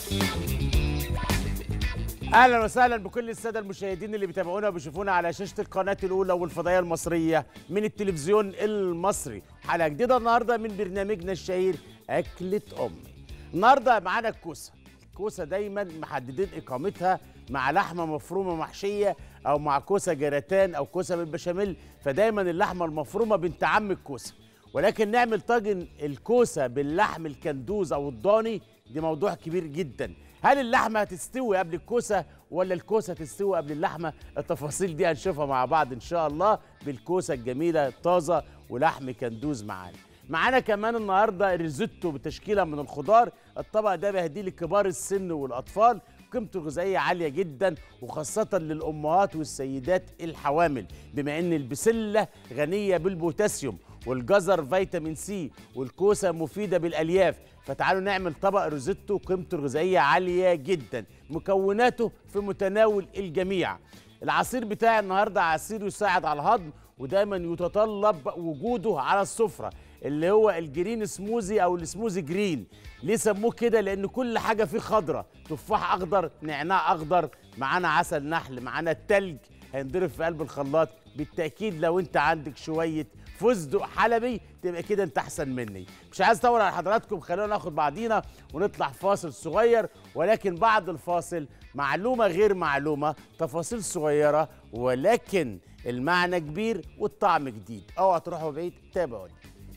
اهلا وسهلا بكل الساده المشاهدين اللي بيتابعونا وبيشوفونا على شاشه القناه الاولى والفضائيه المصريه من التلفزيون المصري حلقه جديده النهارده من برنامجنا الشهير اكله امي النهارده معانا الكوسه الكوسه دايما محددين اقامتها مع لحمه مفرومه محشيه او مع كوسه جراتان او كوسه بالبشاميل فدايما اللحمه المفرومه بنت عم الكوسه ولكن نعمل طاجن الكوسه باللحم الكندوز او الضاني دي موضوع كبير جدا هل اللحمه هتستوي قبل الكوسه ولا الكوسه تستوي قبل اللحمه التفاصيل دي هنشوفها مع بعض ان شاء الله بالكوسه الجميله الطازه ولحم كندوز معانا معانا كمان النهارده ريزوتو بتشكيله من الخضار الطبق ده بهديه لكبار السن والاطفال قيمته الغذائيه عاليه جدا وخاصه للامهات والسيدات الحوامل بما ان البسله غنيه بالبوتاسيوم والجزر فيتامين سي والكوسه مفيده بالالياف فتعالوا نعمل طبق روزيتو قيمته الغذائيه عاليه جدا مكوناته في متناول الجميع العصير بتاعي النهارده عصير يساعد على الهضم ودايما يتطلب وجوده على السفره اللي هو الجرين سموزي او السموزي جرين ليه سموه كده لان كل حاجه فيه خضره تفاح اخضر نعناع اخضر معانا عسل نحل معانا التلج هينضرب في قلب الخلاط بالتاكيد لو انت عندك شويه فستق حلبي تبقى كده انت احسن مني مش عايز اطول على حضراتكم خلونا ناخد بعضينا ونطلع فاصل صغير ولكن بعد الفاصل معلومه غير معلومه تفاصيل صغيره ولكن المعنى كبير والطعم جديد اوعى تروحوا بعيد تابعوني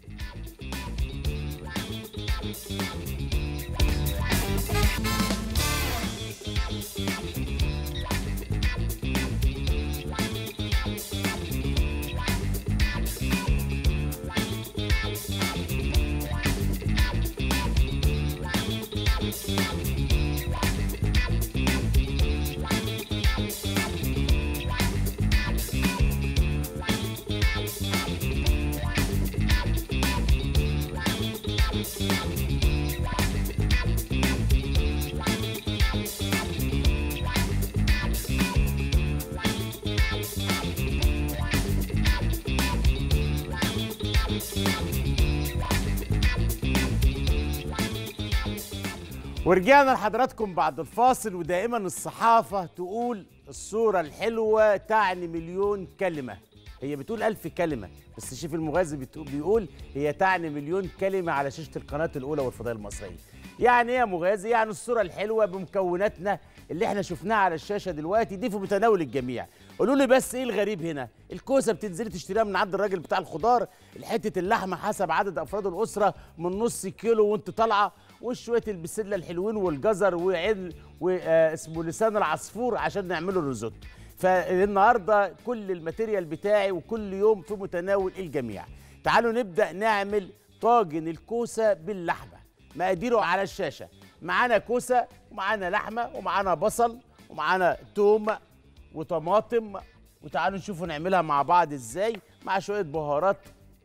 ورجعنا لحضراتكم بعد الفاصل ودائما الصحافة تقول الصورة الحلوة تعني مليون كلمة هي بتقول ألف كلمة بس شيف المغازي بتقول- بيقول هي تعني مليون كلمة على شاشة القناة الأولى والفضائية المصرية يعني ايه يا مغازي يعني الصورة الحلوة بمكوناتنا اللي احنا شفناها على الشاشة دلوقتي دي في متناول الجميع قولوا لي بس ايه الغريب هنا الكوسة بتنزلي تشتريها من عند الراجل بتاع الخضار الحتة اللحمة حسب عدد أفراد الأسرة من نص كيلو وانت طالعة وشويه البسله الحلوين والجزر وعين واسمه لسان العصفور عشان نعمله الريزوتو فالنهارده كل الماتيريال بتاعي وكل يوم في متناول الجميع تعالوا نبدا نعمل طاجن الكوسه باللحمه مقاديره على الشاشه معانا كوسه ومعانا لحمه ومعانا بصل ومعانا توم وطماطم وتعالوا نشوفوا نعملها مع بعض ازاي مع شويه بهارات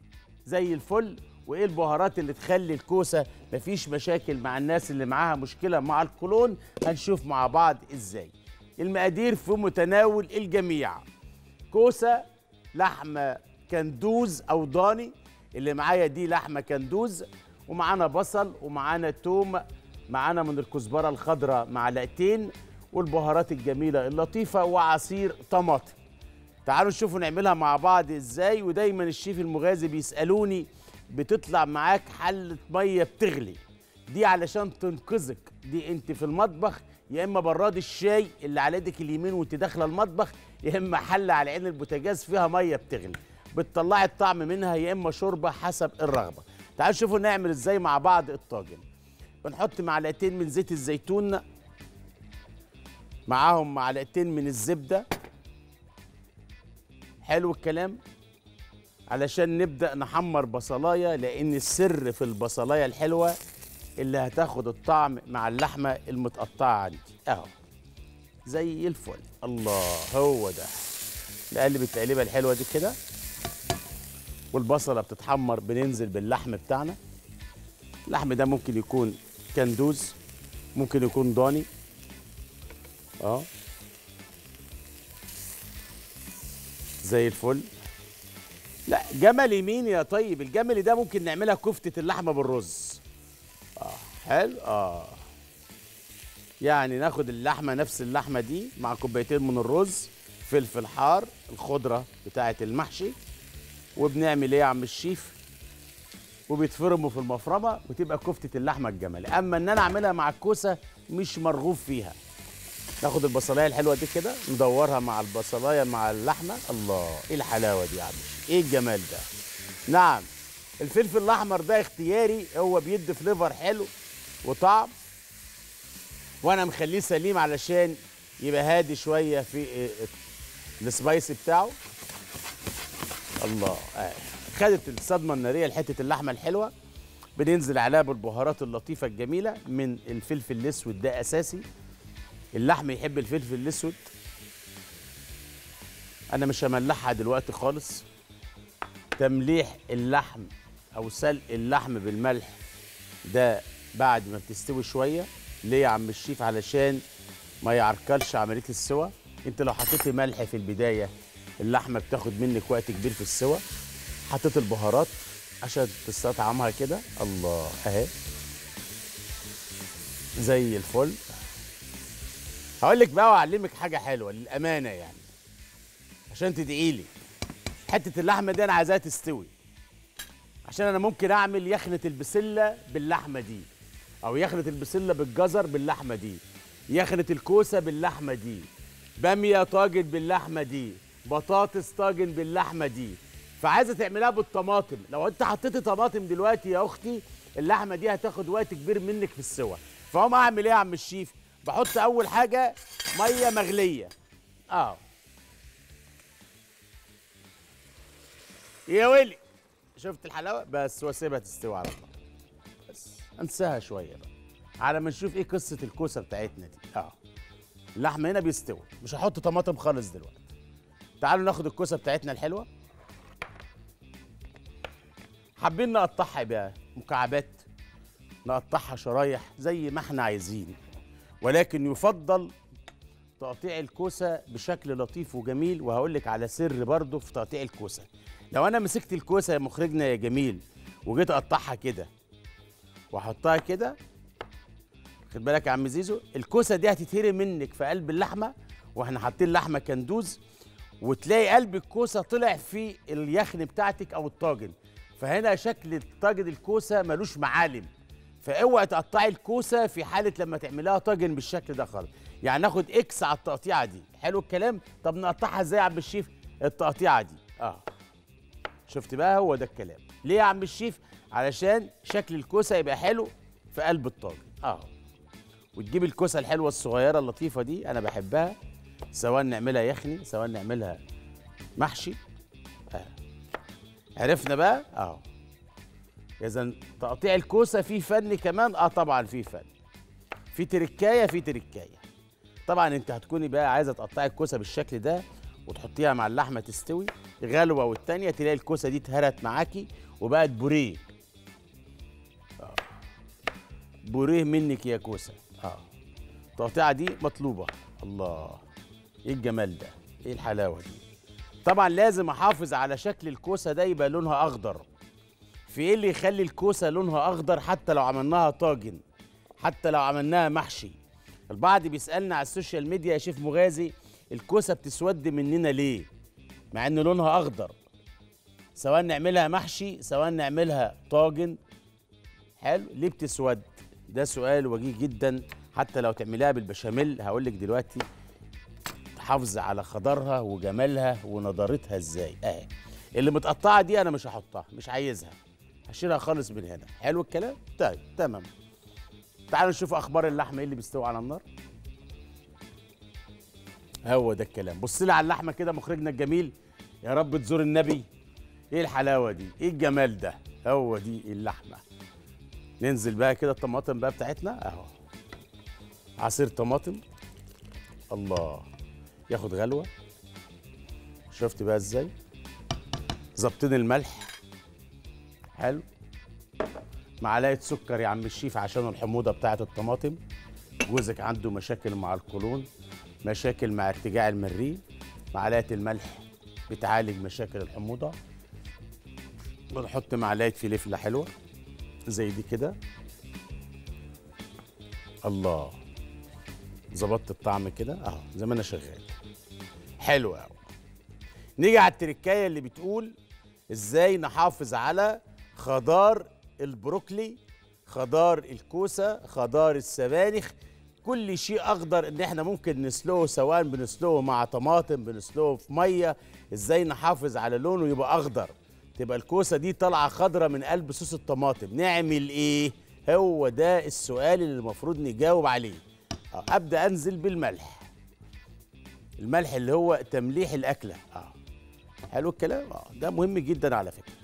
زي الفل وايه البهارات اللي تخلي الكوسه مفيش مشاكل مع الناس اللي معاها مشكله مع القولون هنشوف مع بعض ازاي المقادير في متناول الجميع كوسه لحمه كندوز او ضاني اللي معايا دي لحمه كندوز ومعانا بصل ومعانا توم معانا من الكزبره الخضراء معلقتين والبهارات الجميله اللطيفه وعصير طماطم تعالوا نشوفوا نعملها مع بعض ازاي ودايما الشيف المغازي بيسالوني بتطلع معاك حله ميه بتغلي دي علشان تنقذك دي انت في المطبخ يا اما براد الشاي اللي على ايدك اليمين وانت داخله المطبخ يا اما حله على عين البوتاجاز فيها ميه بتغلي بتطلعي الطعم منها يا اما شوربه حسب الرغبه تعالوا شوفوا نعمل ازاي مع بعض الطاجن بنحط معلقتين من زيت الزيتون معاهم معلقتين من الزبده حلو الكلام علشان نبدأ نحمر بصلاية لأن السر في البصلاية الحلوة اللي هتاخد الطعم مع اللحمة المتقطعة عندي أهو زي الفل الله هو ده نقلب التقليبة الحلوة دي كده والبصلة بتتحمر بننزل باللحم بتاعنا اللحم ده ممكن يكون كندوز ممكن يكون ضاني اه زي الفل لا جمل يمين يا طيب الجمل ده ممكن نعملها كفتة اللحمة بالرز اه حلو اه يعني ناخد اللحمه نفس اللحمه دي مع كوبايتين من الرز فلفل حار الخضره بتاعه المحشي وبنعمل ايه يا عم الشيف وبيتفرموا في المفرمه وتبقى كفته اللحمه الجملي اما ان انا اعملها مع الكوسه مش مرغوب فيها ناخد البصلايه الحلوه دي كده ندورها مع البصلايه مع اللحمه الله ايه الحلاوه دي يا عم الشيف ايه الجمال ده نعم الفلفل الاحمر ده اختياري هو بيدي فليفر حلو وطعم وانا مخليه سليم علشان يبقى هادي شويه في السبايسي بتاعه الله آه. خدت الصدمه الناريه لحته اللحمه الحلوه بننزل عليها بالبهارات اللطيفه الجميله من الفلفل الاسود ده اساسي اللحم يحب الفلفل الاسود انا مش هملحها دلوقتي خالص تمليح اللحم او سلق اللحم بالملح ده بعد ما بتستوي شويه ليه يا عم الشيف علشان ما يعرقلش عمليه السوى انت لو حطيتي ملح في البدايه اللحمه بتاخد منك وقت كبير في السوى حطيت البهارات عشان تستطعمها كده الله اهي زي الفل هقول لك بقى واعلمك حاجه حلوه للامانه يعني عشان تدعي لي حته اللحمه دي انا عايزاها تستوي عشان انا ممكن اعمل يخنه البسله باللحمه دي او يخنه البسله بالجزر باللحمه دي يخنه الكوسه باللحمه دي باميه طاجن باللحمه دي بطاطس طاجن باللحمه دي فعايزه تعملها بالطماطم لو انت حطيتي طماطم دلوقتي يا اختي اللحمه دي هتاخد وقت كبير منك في السوى فهم اعمل ايه يا عم الشيف بحط اول حاجه ميه مغليه اه يا ويلي شفت الحلاوه بس واسيبها تستوي على النار بس انساها شويه بقى على ما نشوف ايه قصه الكوسه بتاعتنا دي اه اللحم هنا بيستوي مش هحط طماطم خالص دلوقتي تعالوا ناخد الكوسه بتاعتنا الحلوه حابين نقطعها بقى مكعبات نقطعها شرايح زي ما احنا عايزين ولكن يفضل تقطيع الكوسه بشكل لطيف وجميل وهقول لك على سر برضه في تقطيع الكوسه لو انا مسكت الكوسه يا مخرجنا يا جميل وجيت اقطعها كده واحطها كده خد بالك يا عم زيزو الكوسه دي هتتهري منك في قلب اللحمه واحنا حاطين لحمه كندوز وتلاقي قلب الكوسه طلع في اليخن بتاعتك او الطاجن فهنا شكل طاجن الكوسه ملوش معالم فاوعي تقطعي الكوسه في حاله لما تعملها طاجن بالشكل ده خالص يعني ناخد اكس على التقطيعه دي حلو الكلام طب نقطعها ازاي يا عم الشيف التقطيعه دي اه شفت بقى هو ده الكلام ليه يا عم الشيف علشان شكل الكوسه يبقى حلو في قلب الطاجن اه وتجيب الكوسه الحلوه الصغيره اللطيفه دي انا بحبها سواء نعملها يخني سواء نعملها محشي آه. عرفنا بقى اه اذا تقطيع الكوسه فيه فن كمان اه طبعا فيه فن في تركايه في تركايه طبعا انت هتكوني بقى عايزه تقطعي الكوسه بالشكل ده وتحطيها مع اللحمه تستوي غلوه والتانيه تلاقي الكوسه دي اتهرت معاكي وبقت بوريه آه. بوريه منك يا كوسه اه التقطيعه دي مطلوبه الله ايه الجمال ده ايه الحلاوه دي طبعا لازم احافظ على شكل الكوسه ده يبقى لونها اخضر في ايه اللي يخلي الكوسه لونها اخضر حتى لو عملناها طاجن حتى لو عملناها محشي البعض بيسالنا على السوشيال ميديا يا شيف مغازي الكوسه بتسود مننا ليه مع ان لونها اخضر سواء نعملها محشي سواء نعملها طاجن حلو ليه بتسود ده سؤال وجيه جدا حتى لو تعمليها بالبشاميل هقول لك دلوقتي تحافظي على خضرها وجمالها ونضارتها ازاي اهي اللي متقطعه دي انا مش هحطها مش عايزها هشيلها خالص من هنا حلو الكلام طيب تمام تعالوا نشوف اخبار اللحمه ايه اللي بيستوي على النار هو ده الكلام بص لي على اللحمه كده مخرجنا الجميل يا رب تزور النبي ايه الحلاوه دي ايه الجمال ده هو دي اللحمه ننزل بقى كده الطماطم بقى بتاعتنا اهو عصير طماطم الله ياخد غلوه شفت بقى ازاي ظبطين الملح حلو معلقه سكر يا عم الشيف عشان الحموضه بتاعه الطماطم جوزك عنده مشاكل مع القولون مشاكل مع ارتجاع المريء معلقه الملح بتعالج مشاكل الحموضه بنحط معلقه فلفله حلوه زي دي كده الله ظبطت الطعم كده اهو زي ما انا شغال حلو قوي نيجي على التركايه اللي بتقول ازاي نحافظ على خضار البروكلي خضار الكوسه خضار السبانخ كل شيء اخضر ان احنا ممكن نسلقه سواء بنسلقه مع طماطم بنسلقه في ميه ازاي نحافظ على لونه يبقى اخضر تبقى الكوسه دي طالعه خضره من قلب صوص الطماطم نعمل ايه هو ده السؤال اللي المفروض نجاوب عليه آه، ابدا انزل بالملح الملح اللي هو تمليح الاكله اه حلو الكلام اه ده مهم جدا على فكره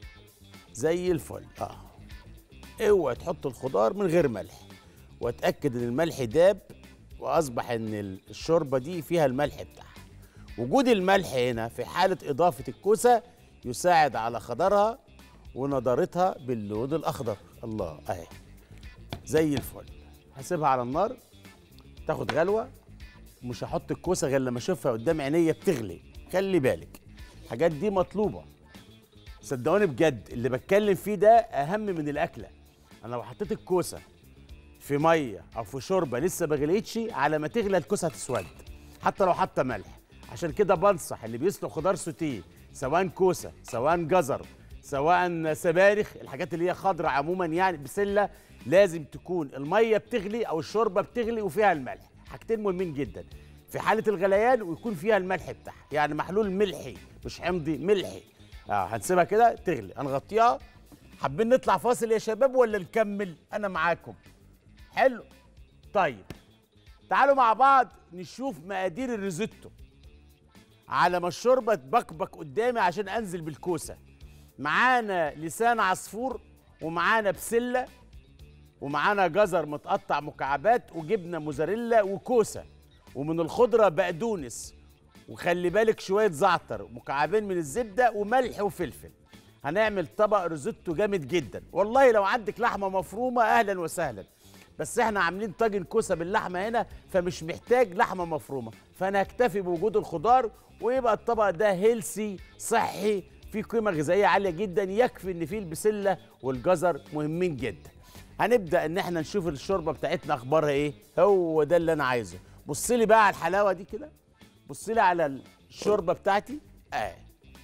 زي الفل اه اوعى تحط الخضار من غير ملح واتاكد ان الملح داب واصبح ان الشوربه دي فيها الملح بتاعها وجود الملح هنا في حاله اضافه الكوسه يساعد على خضرها ونضارتها باللون الاخضر الله اهي زي الفل هسيبها على النار تاخد غلوه مش هحط الكوسه غير لما اشوفها قدام عينيا بتغلي خلي بالك الحاجات دي مطلوبه صدقوني بجد اللي بتكلم فيه ده اهم من الاكله انا لو حطيت الكوسه في ميه او في شوربه لسه ما غليتش على ما تغلى الكوسه هتسود حتى لو حاطه ملح عشان كده بنصح اللي بيسلق خضار سوتيه سواء كوسه سواء جزر سواء سبانخ الحاجات اللي هي خضراء عموما يعني بسله لازم تكون الميه بتغلي او الشوربه بتغلي وفيها الملح حاجتين مهمين جدا في حاله الغليان ويكون فيها الملح بتاعها يعني محلول ملحي مش حمضي ملحي اه هنسيبها كده تغلي هنغطيها حابين نطلع فاصل يا شباب ولا نكمل انا معاكم حلو طيب تعالوا مع بعض نشوف مقادير الريزوتو على ما الشوربه تبكبك قدامي عشان انزل بالكوسه معانا لسان عصفور ومعانا بسله ومعانا جزر متقطع مكعبات وجبنه موزاريلا وكوسه ومن الخضره بقدونس وخلي بالك شويه زعتر مكعبين من الزبده وملح وفلفل هنعمل طبق ريزوتو جامد جدا والله لو عندك لحمه مفرومه اهلا وسهلا بس احنا عاملين طاجن كوسه باللحمه هنا فمش محتاج لحمه مفرومه فانا هكتفي بوجود الخضار ويبقى الطبق ده هيلسي صحي فيه قيمه غذائيه عاليه جدا يكفي ان فيه البسله والجزر مهمين جدا هنبدا ان احنا نشوف الشوربه بتاعتنا اخبارها ايه هو ده اللي انا عايزه بص لي بقى على الحلاوه دي كده بص لي على الشوربه بتاعتي اه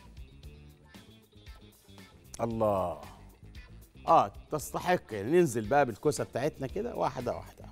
الله اه تستحق يعني ننزل بقى بالكوسه بتاعتنا كده واحده واحده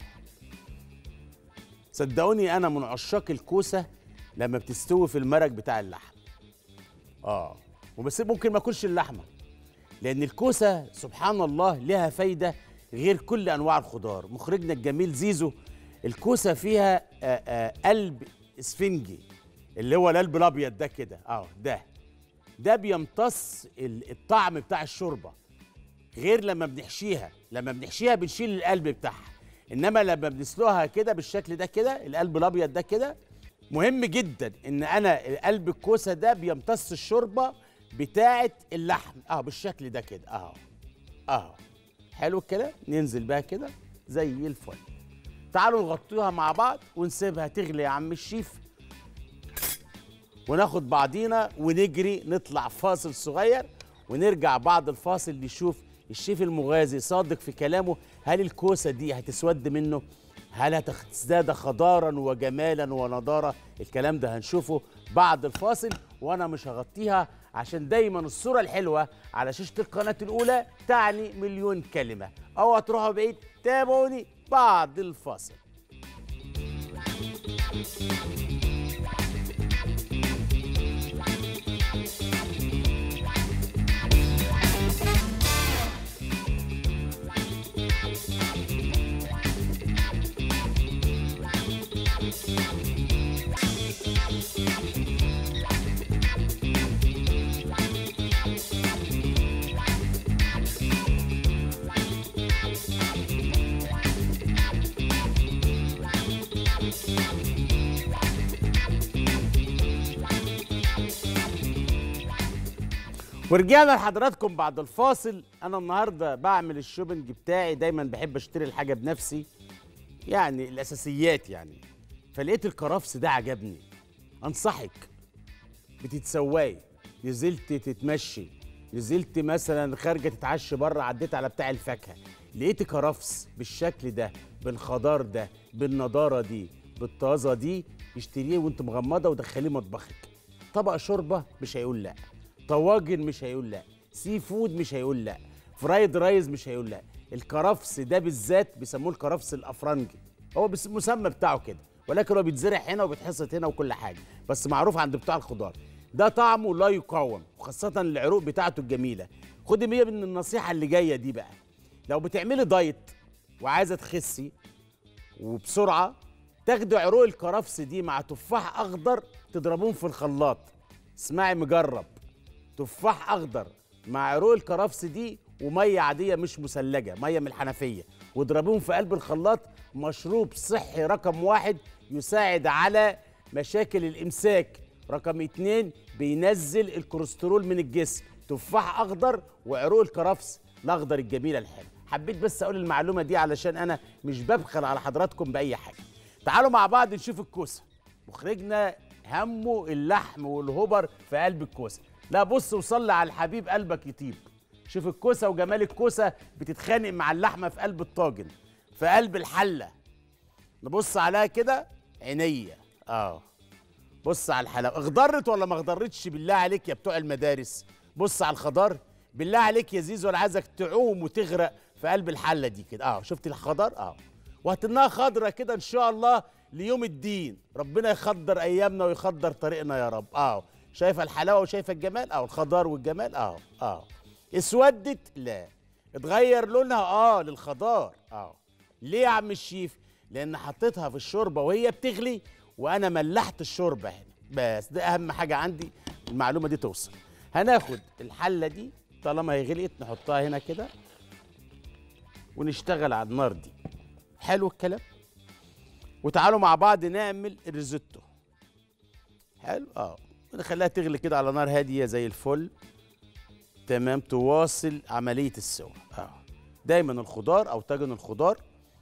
صدقوني انا من عشاق الكوسه لما بتستوي في المرق بتاع اللحم اه وبس ممكن ما اكلش اللحمه لان الكوسه سبحان الله لها فايده غير كل انواع الخضار مخرجنا الجميل زيزو الكوسه فيها آآ آآ قلب اسفنجي اللي هو القلب الابيض ده كده اه ده ده بيمتص ال- الطعم بتاع الشوربه غير لما بنحشيها لما بنحشيها بنشيل القلب بتاعها انما لما بنسلقها كده بالشكل ده كده القلب الابيض ده كده مهم جدا ان انا قلب الكوسه ده بيمتص الشوربه بتاعه اللحم اه بالشكل ده كده اهو اهو حلو الكلام ننزل بقى كده زي الفل تعالوا نغطيها مع بعض ونسيبها تغلي يا عم الشيف وناخد بعضينا ونجري نطلع فاصل صغير ونرجع بعد الفاصل نشوف الشيف المغازي صادق في كلامه هل الكوسه دي هتسود منه هل هتزداد خضارا وجمالا ونضاره الكلام ده هنشوفه بعد الفاصل وانا مش هغطيها عشان دايما الصوره الحلوه على شاشه القناه الاولى تعني مليون كلمه او هتروحوا بعيد تابعوني بعد الفاصل ورجعنا لحضراتكم بعد الفاصل انا النهارده بعمل الشوبنج بتاعي دايما بحب اشتري الحاجه بنفسي يعني الاساسيات يعني فلقيت الكرفس ده عجبني انصحك بتتسواي نزلت تتمشي نزلت مثلا خارجه تتعشى بره عديت على بتاع الفاكهه لقيت كرفس بالشكل ده بالخضار ده بالنضاره دي بالطازه دي اشتريه وانت مغمضه ودخليه مطبخك طبق شوربه مش هيقول لا طواجن مش هيقول لا سي فود مش هيقول لا فرايد رايز مش هيقول لا الكرفس ده بالذات بيسموه الكرفس الافرنجي هو بس المسمى بتاعه كده ولكن هو بيتزرع هنا وبيتحصد هنا وكل حاجه بس معروف عند بتوع الخضار ده طعمه لا يقاوم وخاصه العروق بتاعته الجميله خدي مية من النصيحه اللي جايه دي بقى لو بتعملي دايت وعايزه تخسي وبسرعه تاخدي عروق الكرفس دي مع تفاح اخضر تضربوهم في الخلاط اسمعي مجرب تفاح اخضر مع عروق الكرفس دي وميه عاديه مش مثلجه ميه من الحنفيه واضربوهم في قلب الخلاط مشروب صحي رقم واحد يساعد على مشاكل الامساك رقم اتنين بينزل الكوليسترول من الجسم تفاح اخضر وعروق الكرفس الاخضر الجميله الحلو حبيت بس اقول المعلومه دي علشان انا مش ببخل على حضراتكم باي حاجه تعالوا مع بعض نشوف الكوسه مخرجنا همه اللحم والهبر في قلب الكوسه لا بص وصلي على الحبيب قلبك يطيب شوف الكوسه وجمال الكوسه بتتخانق مع اللحمه في قلب الطاجن في قلب الحله نبص عليها كده عينيا اه بص على الحلاوه اخضرت ولا ما اخضرتش بالله عليك يا بتوع المدارس بص على الخضار بالله عليك يا زيزو انا عايزك تعوم وتغرق في قلب الحله دي كده اه شفت الخضار اه وهتنها خضره كده ان شاء الله ليوم الدين ربنا يخضر ايامنا ويخضر طريقنا يا رب اه شايفه الحلاوه وشايفه الجمال اه الخضار والجمال اه اه اسودت لا اتغير لونها اه للخضار اه ليه يا عم الشيف لان حطيتها في الشوربه وهي بتغلي وانا ملحت الشوربه هنا بس ده اهم حاجه عندي المعلومه دي توصل هناخد الحله دي طالما هي غليت نحطها هنا كده ونشتغل على النار دي حلو الكلام وتعالوا مع بعض نعمل الريزوتو حلو اه نخليها تغلي كده على نار هاديه زي الفل تمام تواصل عمليه السوا اه دايما الخضار او طاجن الخضار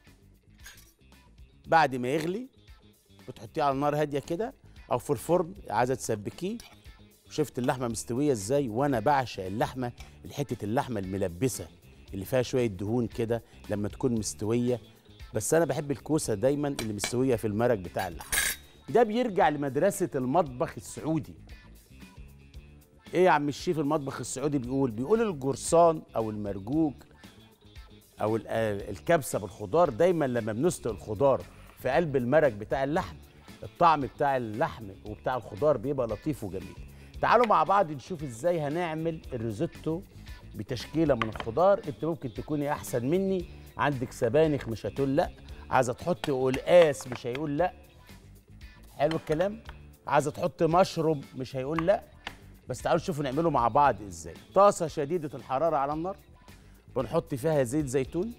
بعد ما يغلي بتحطيه على نار هاديه كده او في الفرن عايزه تسبكيه شفت اللحمه مستويه ازاي وانا بعشق اللحمه الحته اللحمه الملبسه اللي فيها شويه دهون كده لما تكون مستويه بس انا بحب الكوسه دايما اللي مستويه في المرق بتاع اللحمه ده بيرجع لمدرسه المطبخ السعودي ايه يا عم الشيف المطبخ السعودي بيقول بيقول الجرسان او المرجوج او ال- آه الكبسه بالخضار دايما لما بنسلق الخضار في قلب المرق بتاع اللحم الطعم بتاع اللحم وبتاع الخضار بيبقى لطيف وجميل تعالوا مع بعض نشوف ازاي هنعمل الريزوتو بتشكيله من الخضار انت ممكن تكوني احسن مني عندك سبانخ مش هتقول لا عايزه تحطي قلقاس مش هيقول لا حلو الكلام عايزه تحطي مشروب مش هيقول لا بس تعالوا نشوفوا نعمله مع بعض ازاي طاسه شديده الحراره على النار بنحط فيها زيت زيتون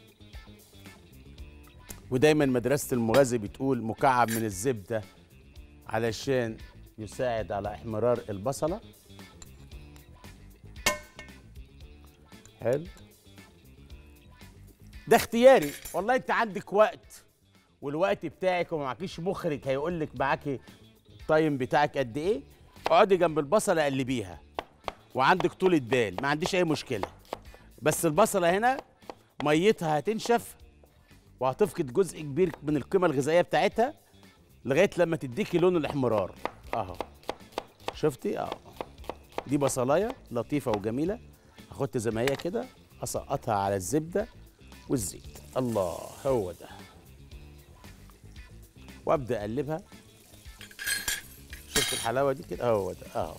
ودايما مدرسه المغازي بتقول مكعب من الزبده علشان يساعد على احمرار البصله حلو ده اختياري والله انت عندك وقت والوقت بتاعك وما معكيش مخرج هيقول لك معاكي التايم بتاعك قد ايه اقعدي جنب البصله قلبيها وعندك طولة بال ما عنديش اي مشكله بس البصله هنا ميتها هتنشف وهتفقد جزء كبير من القيمه الغذائيه بتاعتها لغايه لما تديكي لون الاحمرار اهو شفتي اه دي بصلايه لطيفه وجميله هاخدها زي ما هي كده اسقطها على الزبده والزيت الله هو ده وابدا اقلبها شفت الحلاوه دي كده هو ده اهو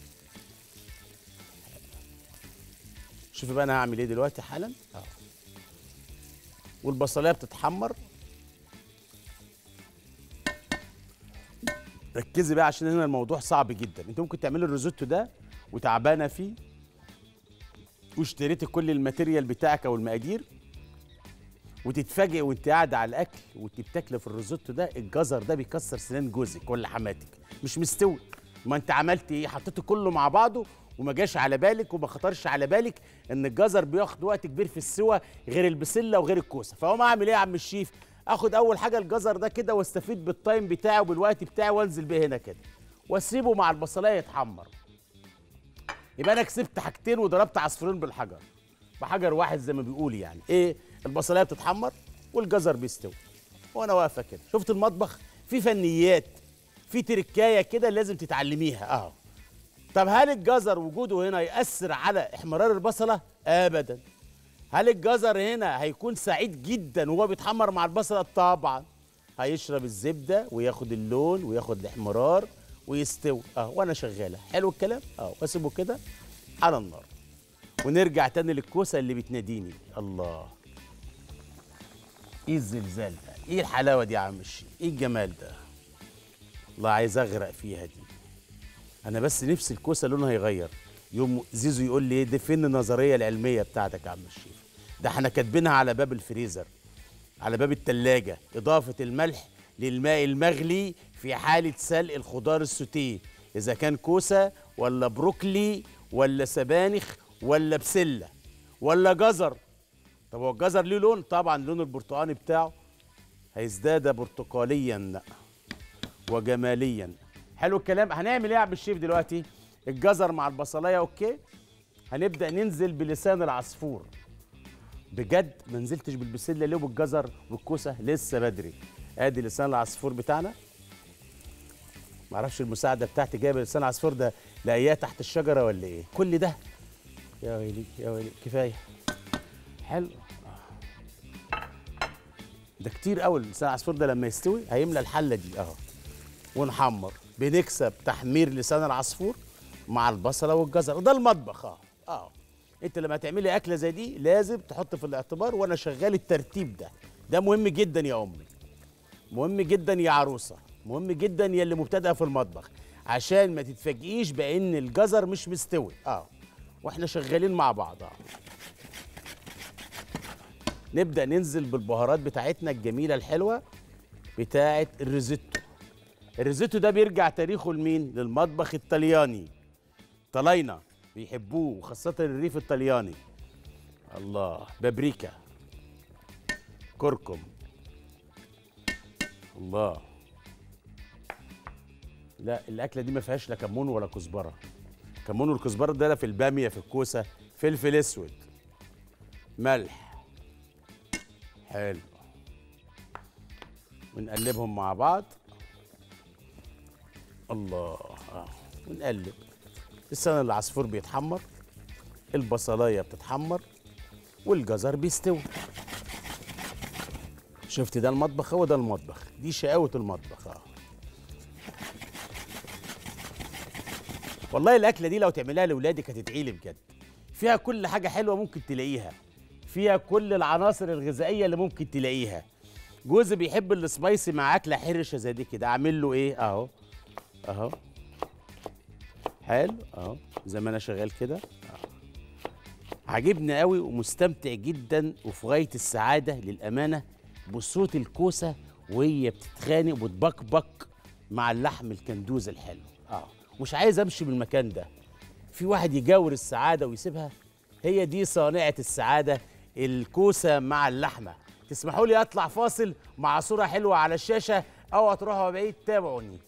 شوفي بقى انا هعمل ايه دلوقتي حالا اهو والبصلايه بتتحمر ركزي بقى عشان هنا الموضوع صعب جدا انت ممكن تعملي الريزوتو ده وتعبانه فيه واشتريتي كل الماتيريال بتاعك او المقادير وتتفاجئ وانت قاعده على الاكل وانت بتاكلي في الريزوتو ده الجزر ده بيكسر سنان جوزك ولا حماتك مش مستوي ما انت عملت ايه حطيته كله مع بعضه وما جاش على بالك وما خطرش على بالك ان الجزر بياخد وقت كبير في السوى غير البسله وغير الكوسه فهو اعمل ايه يا عم الشيف اخد اول حاجه الجزر ده كده واستفيد بالتايم بتاعه وبالوقت بتاعه وانزل بيه هنا كده واسيبه مع البصلايه يتحمر يبقى انا كسبت حاجتين وضربت عصفورين بالحجر بحجر واحد زي ما بيقول يعني ايه البصلايه بتتحمر والجزر بيستوي وانا واقفه كده شفت المطبخ في فنيات في تركايه كده لازم تتعلميها اهو طب هل الجزر وجوده هنا يأثر على احمرار البصله ابدا هل الجزر هنا هيكون سعيد جدا وهو بيتحمر مع البصله طبعا هيشرب الزبده وياخد اللون وياخد الاحمرار ويستوي اه وانا شغاله حلو الكلام اه واسيبه كده على النار ونرجع تاني للكوسه اللي بتناديني الله ايه الزلزال ده ايه الحلاوه دي يا عم الشيخ ايه الجمال ده الله عايز اغرق فيها دي انا بس نفسي الكوسه لونها يغير يوم زيزو يقول لي ايه دي فين النظريه العلميه بتاعتك يا عم الشيخ ده احنا كاتبينها على باب الفريزر على باب التلاجة إضافة الملح للماء المغلي في حالة سلق الخضار السوتيه إذا كان كوسة ولا بروكلي ولا سبانخ ولا بسلة ولا جزر طب هو الجزر ليه لون؟ طبعا اللون البرتقاني بتاعه هيزداد برتقاليا وجماليا حلو الكلام هنعمل ايه يا عم الشيف دلوقتي الجزر مع البصلايه اوكي هنبدا ننزل بلسان العصفور بجد ما نزلتش بالبسله ليه وبالجزر والكوسه لسه بدري ادي لسان العصفور بتاعنا معرفش المساعده بتاعتي جايبه لسان العصفور ده لاقياه تحت الشجره ولا ايه كل ده يا ويلي يا ويلي كفايه حلو ده كتير قوي لسان العصفور ده لما يستوي هيملى الحله دي اهو ونحمر بنكسب تحمير لسان العصفور مع البصله والجزر وده المطبخ اه اه انت لما تعملي اكله زي دي لازم تحط في الاعتبار وانا شغال الترتيب ده ده مهم جدا يا امي مهم جدا يا عروسه مهم جدا يا اللي مبتدئه في المطبخ عشان ما تتفاجئيش بان الجزر مش مستوي اه واحنا شغالين مع بعض اه نبدا ننزل بالبهارات بتاعتنا الجميله الحلوه بتاعه الريزيتو الريزيتو ده بيرجع تاريخه لمين للمطبخ الطلياني طلاينة بيحبوه وخاصة الريف الطلياني الله بابريكا كركم الله لا الأكلة دي ما فيهاش لا كمون ولا كزبرة كمون والكزبرة ده في البامية في الكوسة فلفل أسود ملح حلو ونقلبهم مع بعض الله آه. ونقلب لسان العصفور بيتحمر البصلايه بتتحمر والجزر بيستوي شفت ده المطبخ هو ده المطبخ دي شقاوة المطبخ اه والله الاكله دي لو تعملها لاولادك هتدعي لي بجد فيها كل حاجه حلوه ممكن تلاقيها فيها كل العناصر الغذائيه اللي ممكن تلاقيها جوزي بيحب السبايسي مع اكله حرشه زي دي كده اعمل له ايه اهو اهو حلو اهو زي ما انا شغال كده أهو. عاجبني قوي ومستمتع جدا وفي غايه السعاده للامانه بصوت الكوسه وهي بتتخانق وتبكبك مع اللحم الكندوز الحلو اه مش عايز امشي من المكان ده في واحد يجاور السعاده ويسيبها هي دي صانعه السعاده الكوسه مع اللحمه تسمحوا لي اطلع فاصل مع صوره حلوه على الشاشه او هتروحوا بعيد تابعوني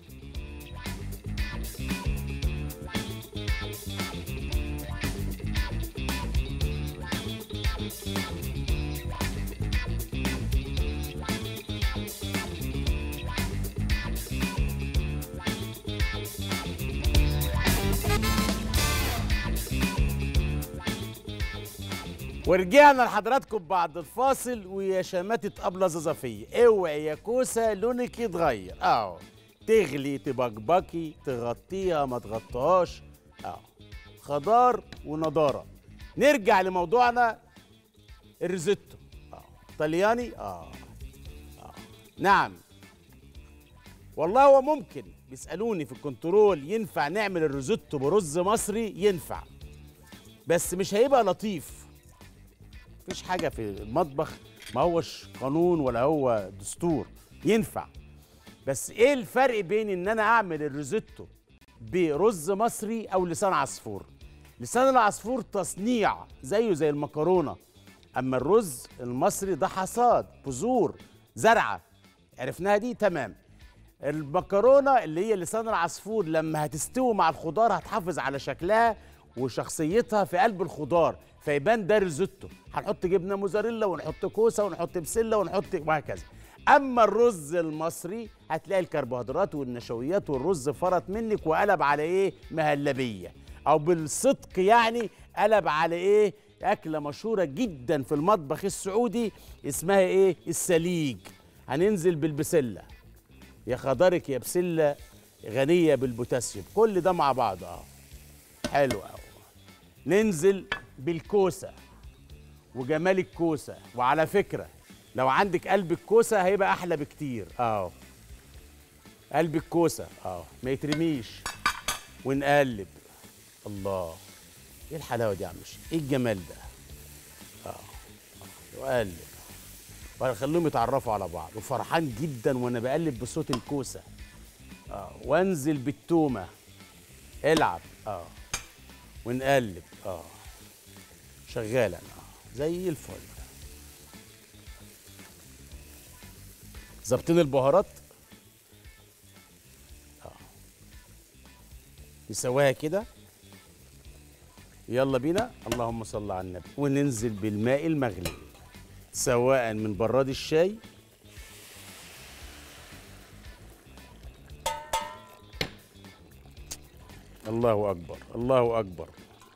ورجعنا لحضراتكم بعد الفاصل ويا شماتة أبلة زفية اوعي يا كوسة لونك يتغير اهو تغلي تبكبكي تغطيها ما تغطيهاش اهو خضار ونضارة نرجع لموضوعنا الريزوتو اه طلياني اه اه نعم والله هو ممكن بيسألوني في الكنترول ينفع نعمل الريزوتو برز مصري ينفع بس مش هيبقى لطيف مفيش حاجة في المطبخ ما هوش قانون ولا هو دستور ينفع بس ايه الفرق بين ان انا اعمل الريزوتو برز مصري او لسان عصفور لسان العصفور تصنيع زيه زي المكرونة اما الرز المصري ده حصاد بذور زرعة عرفناها دي تمام المكرونة اللي هي لسان العصفور لما هتستوي مع الخضار هتحافظ على شكلها وشخصيتها في قلب الخضار فيبان ده ريزوتو هنحط جبنه موزاريلا ونحط كوسه ونحط بسله ونحط وهكذا اما الرز المصري هتلاقي الكربوهيدرات والنشويات والرز فرط منك وقلب على ايه مهلبيه او بالصدق يعني قلب على ايه اكله مشهوره جدا في المطبخ السعودي اسمها ايه السليج هننزل بالبسله يا خضارك يا بسله غنيه بالبوتاسيوم كل ده مع بعض اه حلو قوي ننزل بالكوسه وجمال الكوسه وعلى فكره لو عندك قلب الكوسه هيبقى احلى بكتير اه قلب الكوسه اه ما يترميش ونقلب الله ايه الحلاوه دي يا عم الشيخ؟ ايه الجمال ده اه آه. وقلب وخليهم يتعرفوا على بعض وفرحان جدا وانا بقلب بصوت الكوسه اه وانزل بالتومه العب اه ونقلب اه شغالا اه زي الفل ظابطين البهارات اه نسويها كده يلا بينا اللهم صل على النبي وننزل بالماء المغلي سواء من براد الشاي الله اكبر الله اكبر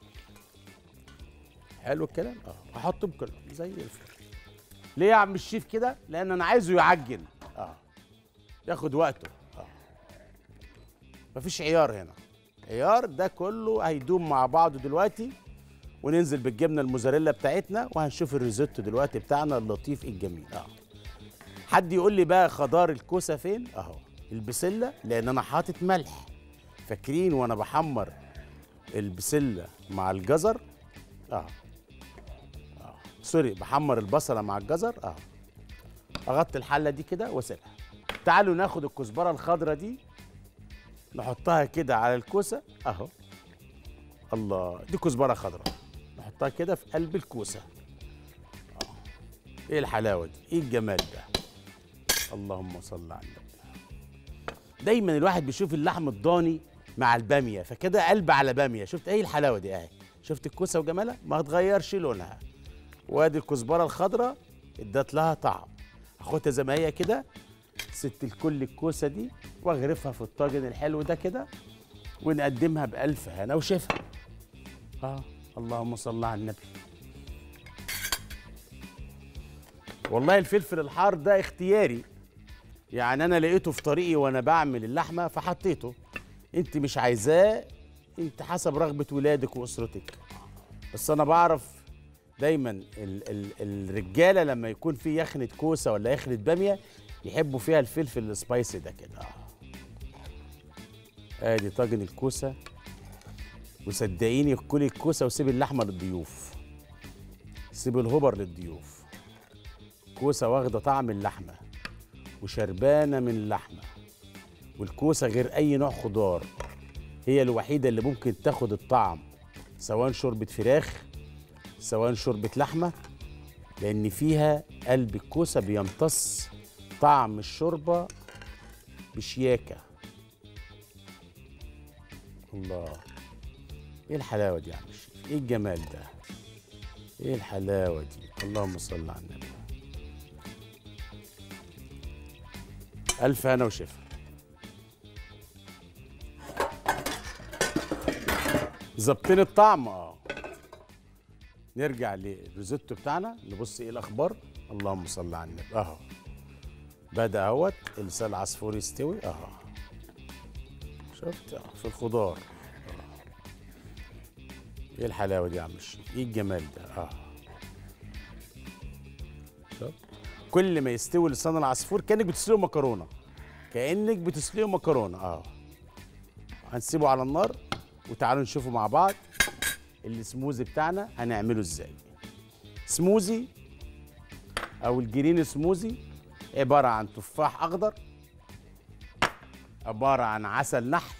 حلو الكلام اه احطهم كلهم زي الفل ليه يا عم الشيف كده لان انا عايزه يعجن اه ياخد وقته اه مفيش عيار هنا عيار ده كله هيدوم مع بعضه دلوقتي وننزل بالجبنه الموزاريلا بتاعتنا وهنشوف الريزوتو دلوقتي بتاعنا اللطيف الجميل اه حد يقول لي بقى خضار الكوسه فين اهو البسله لان انا حاطط ملح فاكرين وانا بحمر البسله مع الجزر اه اه سوري بحمر البصله مع الجزر اه اغطي الحله دي كده واسيبها تعالوا ناخد الكزبره الخضراء دي نحطها كده على الكوسه اهو الله دي كزبره خضراء نحطها كده في قلب الكوسه آه. ايه الحلاوه دي ايه الجمال ده اللهم صل على النبي دايما الواحد بيشوف اللحم الضاني مع الباميه فكده قلب على باميه شفت ايه الحلاوه دي اهي شفت الكوسه وجمالها ما هتغيرش لونها وادي الكزبره الخضراء ادت لها طعم اخدها زي ما هي كده ست الكل الكوسه دي واغرفها في الطاجن الحلو ده كده ونقدمها بألف هنا وشفا اه اللهم صل على النبي والله الفلفل الحار ده اختياري يعني انا لقيته في طريقي وانا بعمل اللحمه فحطيته انت مش عايزاه انت حسب رغبه ولادك واسرتك بس انا بعرف دايما ال ال الرجاله لما يكون في يخنه كوسه ولا يخنه باميه يحبوا فيها الفلفل السبايسي ده كده اه ادي طاجن الكوسه وصدقيني كلي الكوسه وسيب اللحمه للضيوف سيب الهبر للضيوف كوسه واخده طعم اللحمه وشربانه من اللحمه والكوسه غير اي نوع خضار هي الوحيده اللي ممكن تاخد الطعم سواء شوربه فراخ سواء شوربه لحمه لان فيها قلب الكوسه بيمتص طعم الشوربه بشياكه الله ايه الحلاوه دي يا عم الشيخ ايه الجمال ده ايه الحلاوه دي اللهم صل على النبي الف هنا وشفا ظابطين الطعم اه نرجع للريزوتو بتاعنا نبص ايه الاخبار اللهم صل على النبي اهو بدا اهوت اللسان العصفور يستوي اهو شفت آه، في الخضار آه. ايه الحلاوه دي يا عم الشيخ ايه الجمال ده اه شوف كل ما يستوي لسان العصفور كانك بتسلقه مكرونه كانك بتسلقه مكرونه اه هنسيبه على النار وتعالوا نشوفه مع بعض السموزي بتاعنا هنعمله ازاي سموزي او الجرين سموزي عباره عن تفاح اخضر عباره عن عسل نحل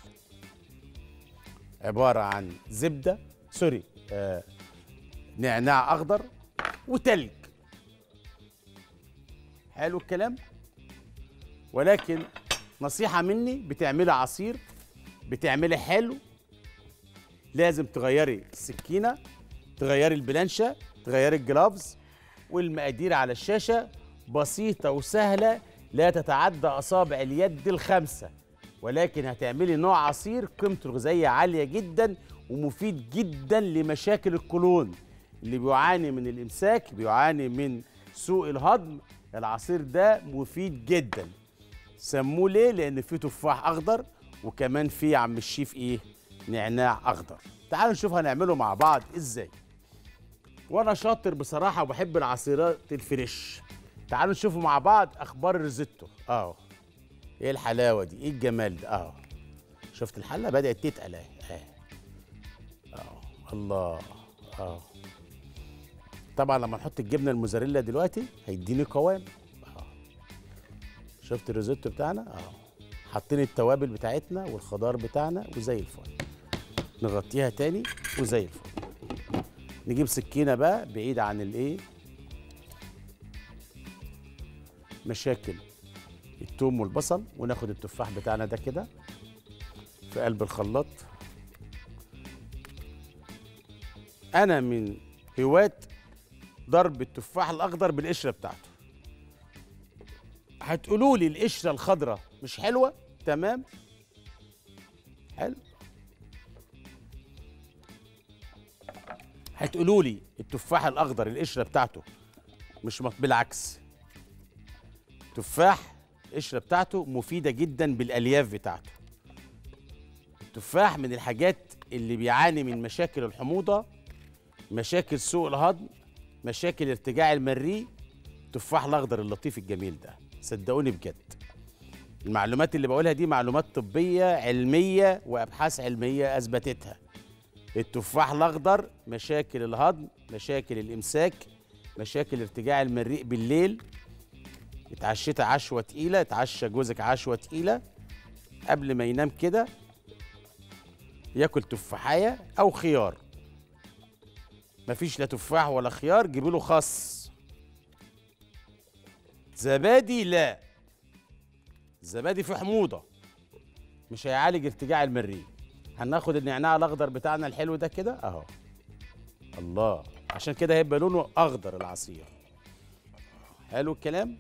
عباره عن زبده سوري آه نعناع اخضر وتلج حلو الكلام ولكن نصيحه مني بتعملي عصير بتعملي حلو لازم تغيري السكينه تغيري البلانشه تغيري الجلافز والمقادير على الشاشه بسيطه وسهله لا تتعدى اصابع اليد الخمسه ولكن هتعملي نوع عصير قيمته الغذائيه عاليه جدا ومفيد جدا لمشاكل القولون اللي بيعاني من الامساك بيعاني من سوء الهضم العصير ده مفيد جدا سموه ليه لان فيه تفاح اخضر وكمان فيه يا عم الشيف ايه نعناع اخضر تعالوا نشوف هنعمله مع بعض ازاي وانا شاطر بصراحه وبحب العصيرات الفريش تعالوا نشوفوا مع بعض اخبار الريزيتو اهو ايه الحلاوه دي ايه الجمال ده اهو شفت الحله بدات تتقل اهي اهي. اهو الله اهو طبعا لما نحط الجبنه الموزاريلا دلوقتي هيديني قوام اهو شفت الريزوتو بتاعنا اهو حاطين التوابل بتاعتنا والخضار بتاعنا وزي الفل نغطيها تاني وزي الفل نجيب سكينه بقى بعيد عن الايه مشاكل التوم والبصل وناخد التفاح بتاعنا ده كده في قلب الخلاط انا من هواة ضرب التفاح الاخضر بالقشره بتاعته هتقولوا لي القشره الخضراء مش حلوه تمام حلو هتقولوا لي التفاح الاخضر القشره بتاعته مش مط... بالعكس تفاح القشره بتاعته مفيده جدا بالالياف بتاعته التفاح من الحاجات اللي بيعاني من مشاكل الحموضه مشاكل سوء الهضم مشاكل ارتجاع المريء التفاح الاخضر اللطيف الجميل ده صدقوني بجد المعلومات اللي بقولها دي معلومات طبيه علميه وابحاث علميه اثبتتها التفاح الاخضر مشاكل الهضم مشاكل الامساك مشاكل ارتجاع المريء بالليل اتعشيت عشوه تقيله اتعشى جوزك عشوه تقيله قبل ما ينام كده ياكل تفاحيه او خيار مفيش لا تفاح ولا خيار جيبوا له خس زبادي لا الزبادي فيه حموضه مش هيعالج ارتجاع المريء هناخد النعناع الاخضر بتاعنا الحلو ده كده اهو الله عشان كده هيبقى لونه اخضر العصير حلو الكلام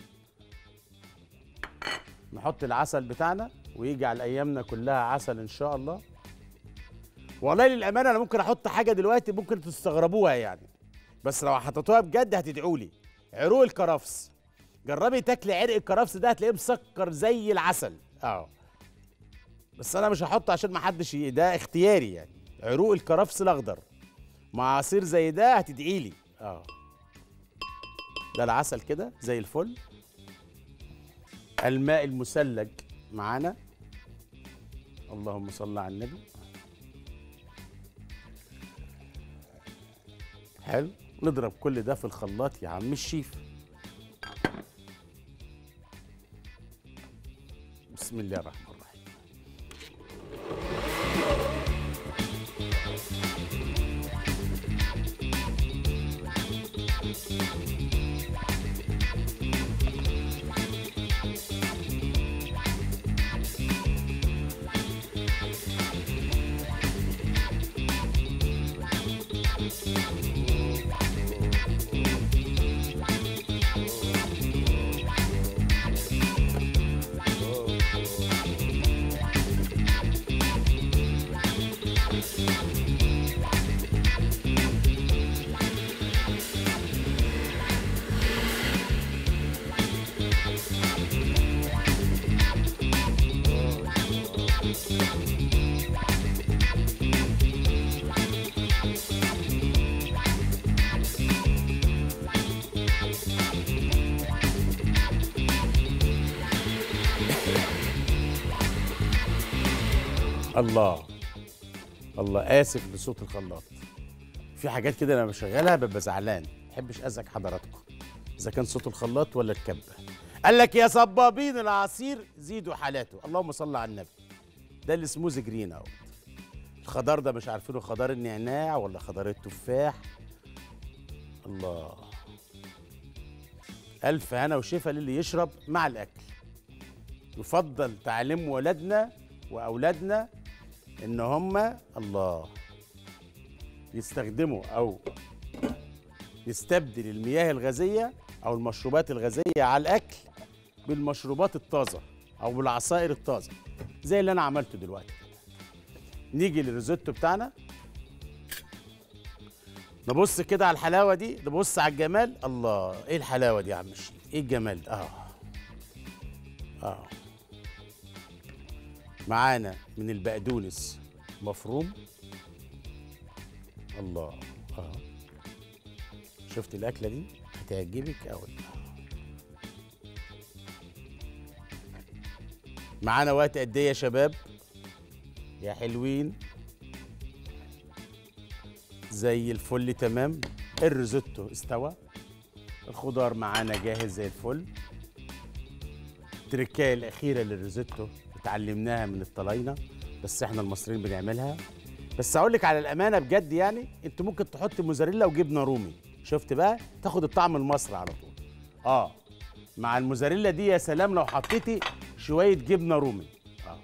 نحط العسل بتاعنا ويجعل ايامنا كلها عسل ان شاء الله والله للامانه انا ممكن احط حاجه دلوقتي ممكن تستغربوها يعني بس لو حطيتوها بجد هتدعوا لي عروق الكرفس جربي تاكلي عرق الكرفس ده هتلاقيه مسكر زي العسل اه بس انا مش هحطه عشان ما حدش ي- ده اختياري يعني عروق الكرفس الاخضر مع عصير زي ده هتدعي لي اه ده العسل كده زي الفل الماء المثلج معانا اللهم صل على النبي حلو نضرب كل ده في الخلاط يا عم الشيف بسم الله الرحمن الرحيم الله الله اسف لصوت الخلاط في حاجات كده لما بشغلها ببقى زعلان ما بحبش ازعج حضراتكم اذا كان صوت الخلاط ولا الكبه قال لك يا صبابين العصير زيدوا حالاته اللهم صل على النبي ده السموز جرين اهو الخضار ده مش عارفينه خضار النعناع ولا خضار التفاح الله الف هنا وشفا للي يشرب مع الاكل يفضل تعليم ولادنا واولادنا ان هم الله يستخدموا او يستبدل المياه الغازيه او المشروبات الغازيه على الاكل بالمشروبات الطازه او بالعصائر الطازه زي اللي انا عملته دلوقتي نيجي للريزوتو بتاعنا نبص كده على الحلاوه دي نبص على الجمال الله ايه الحلاوه دي يا عم الشيف ايه الجمال ده اه اه معانا من البقدونس مفروم الله اه شفت الاكله دي هتعجبك قوي معانا وقت قد ايه يا شباب يا حلوين زي الفل تمام الريزوتو استوى الخضار معانا جاهز زي الفل التركايه الاخيره للريزوتو اتعلمناها من الطلاينه بس احنا المصريين بنعملها بس اقول لك على الامانه بجد يعني انت ممكن تحط موزاريلا وجبنه رومي شفت بقى تاخد الطعم المصري على طول اه مع الموزاريلا دي يا سلام لو حطيتي شويه جبنه رومي اه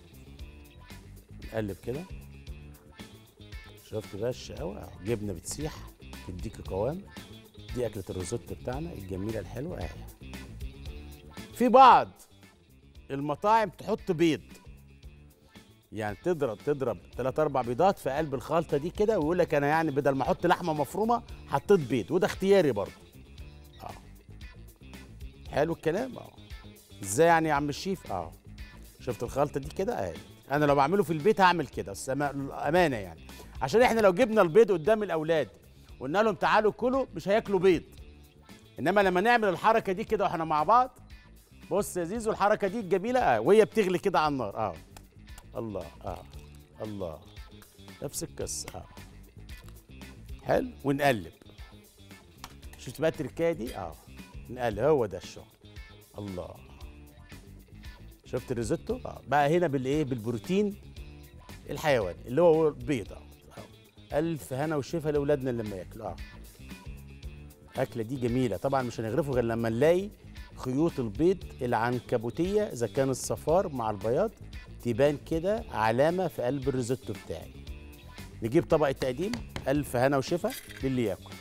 نقلب كده شفت بقى الشقاوة آه، جبنه بتسيح تديكي قوام دي اكله الريزوتو بتاعنا الجميله الحلوه اهي في بعض المطاعم تحط بيض يعني تضرب تضرب ثلاث اربع بيضات في قلب الخلطه دي كده ويقول لك انا يعني بدل ما احط لحمه مفرومه حطيت بيض وده اختياري برضه اه حلو الكلام اه ازاي يعني يا عم الشيف اه شفت الخلطه دي كده اهي انا لو بعمله في البيت هعمل كده بس أما- امانه يعني عشان احنا لو جبنا البيض قدام الاولاد وقلنا لهم تعالوا كلوا مش هياكلوا بيض انما لما نعمل الحركه دي كده واحنا مع بعض بص يا زيزو الحركه دي الجميله اه وهي بتغلي كده على النار اه الله اه الله نفس القصه اه حلو ونقلب شفت بقى التركايه دي اه نقلب هو ده الشغل الله شفت الريزوتو اه بقى هنا بالايه بالبروتين الحيواني اللي هو البيض اه آه. الف هنا وشفا لاولادنا لما ياكلوا اه الاكله دي جميله طبعا مش هنغرفه غير لما نلاقي خيوط البيض العنكبوتيه اذا كان الصفار مع البياض تبان كده علامه في قلب الريزوتو بتاعي نجيب طبق التقديم الف هنا وشفا للي ياكل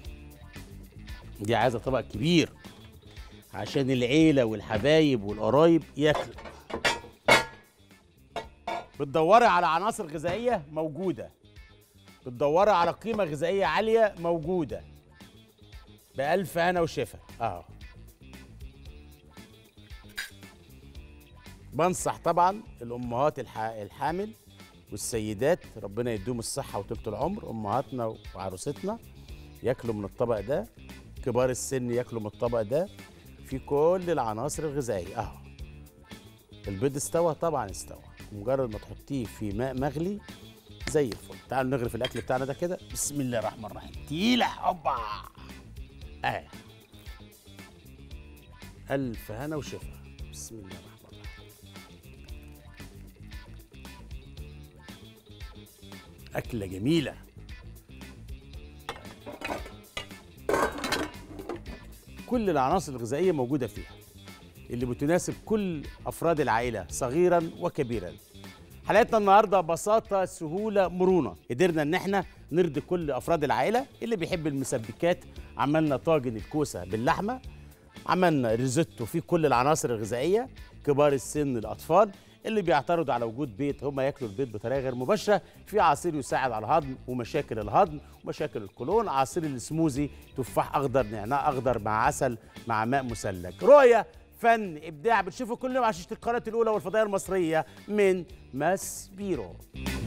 دي عايزه طبق كبير عشان العيله والحبايب والقرايب ياكلوا بتدوري على عناصر غذائيه موجوده بتدوري على قيمه غذائيه عاليه موجوده بألف هنا وشفا اه بنصح طبعا الامهات الح... الحامل والسيدات ربنا يديهم الصحه وطولة العمر امهاتنا وعروستنا ياكلوا من الطبق ده كبار السن ياكلوا من الطبق ده في كل العناصر الغذائيه اهو البيض استوى طبعا استوى مجرد ما تحطيه في ماء مغلي زي الفل تعالوا نغرف الاكل بتاعنا ده كده بسم الله الرحمن الرحيم تقيله هوبا اه الف هنا وشفا بسم الله الرحمن الرحيم اكله جميله كل العناصر الغذائيه موجوده فيها اللي بتناسب كل افراد العائله صغيرا وكبيرا حلقتنا النهارده بساطه سهوله مرونه قدرنا ان احنا نرضي كل افراد العائله اللي بيحب المسبكات عملنا طاجن الكوسه باللحمه عملنا ريزوتو فيه كل العناصر الغذائيه كبار السن الاطفال اللي بيعترضوا على وجود بيض هم ياكلوا البيض بطريقه غير مباشره في عصير يساعد على الهضم ومشاكل الهضم ومشاكل القولون عصير السموزي تفاح اخضر نعناع اخضر مع عسل مع ماء مثلج رؤيه فن ابداع بتشوفوا كل يوم على شاشه القناه الاولى والفضائيه المصريه من ماس بيرو